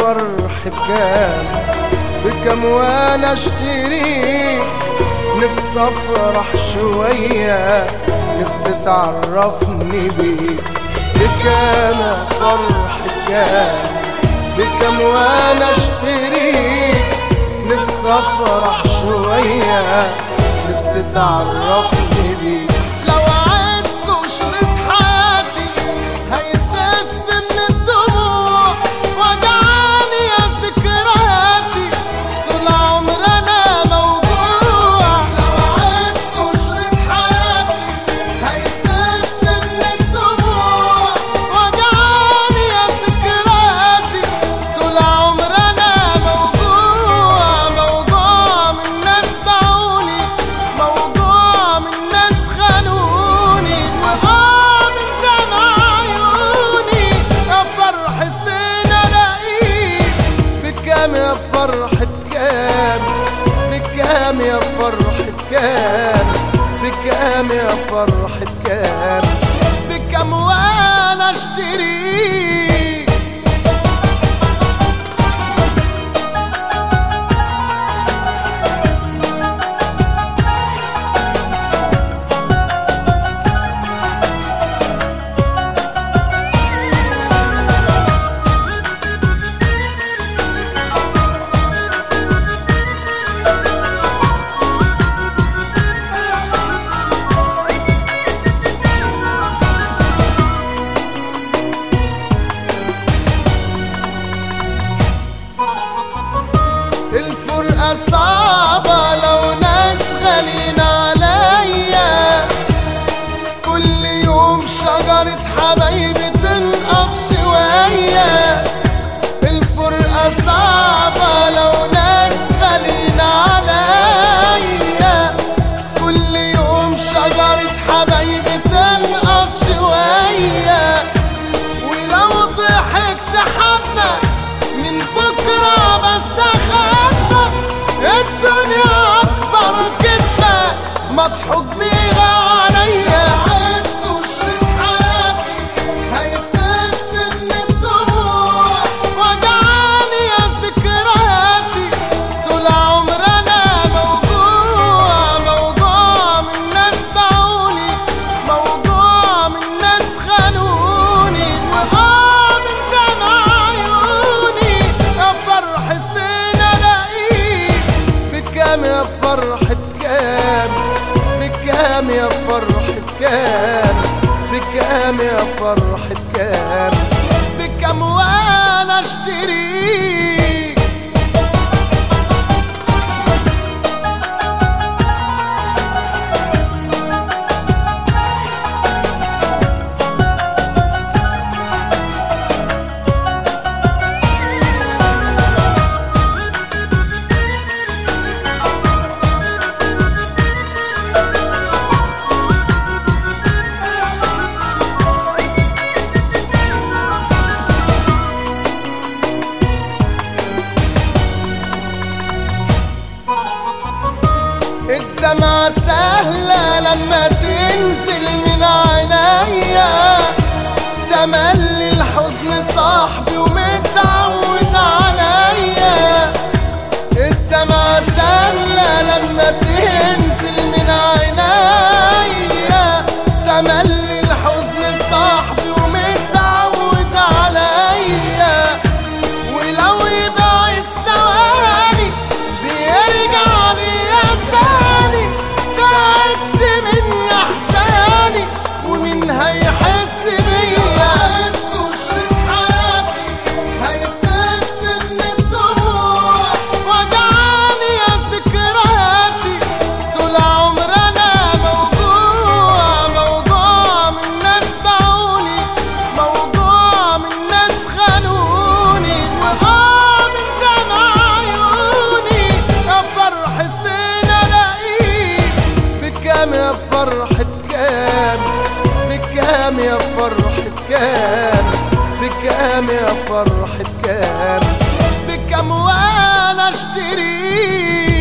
فرح بكام بكام وانا اشتري نفسي افرح شوية نفسي تعرفني بيك بكام يا فرح بكام بكام وانا اشتري نفسي افرح شوية نفسي تعرفني بيك لو عدت وشريط حياتي هيسف من الدموع ودعاني يا ذكرياتي طول عمر انا موجوع لو عدت وشريط حياتي هيسف من الدموع ودعاني يا ذكرياتي طول عمر انا موجوع موجوع من ناس باعوني موجوع من ناس خانوني وقع من دمع عيوني يا فرح فين الاقيك بكام يا فرح بكام بكام يا فرح بكام بكام يا فرح بكام بكم وانا اشتريك الفرقة صعبة لو ناس غالين عليا كل يوم شجرة حبايبي تنقص شوية الفرقة صعبة لو ناس غالين عليا كل يوم شجرة حبايبي تنقص شوية ولو ضحكت حبة من بكرة بستخبى الدنيا أكبر كدبة مضحوك بيها عليا عدت وشريط حياتي هيسف من الدموع ودعاني يا ذكرياتي طول عمر أنا موجوع موجوع من ناس باعوني موجوع من ناس خانوني وقع من دمع عيوني يا فرح فين الاقيك بكام يا فرح بكام بكام يا فرح بكام بكام يا فرح بكام بكم وانا اشتريك الدمعة سهلة لما تنزل من عينيا تملي الحزن صاحبي ومتعود عليا الدمعة سهلة لما تنزل من عينيا تملي الحزن صاحبي ومتعود عليا ولو يبعد ثواني بيرجع ليا تاني تعبت من احزاني ومين هيحس بيا عدت وشريط حياتي هيسف من الدموع ودعاني يا ذكرياتي طول عمر انا موجوع موجوع من ناس باعوني موجوع من ناس خانوني وقع من دمع عيوني يا فرح فين الاقيك بكام يا فرح بكام بكام يا فرح بكام بكام يا فرح بكام بكم وانا اشتريك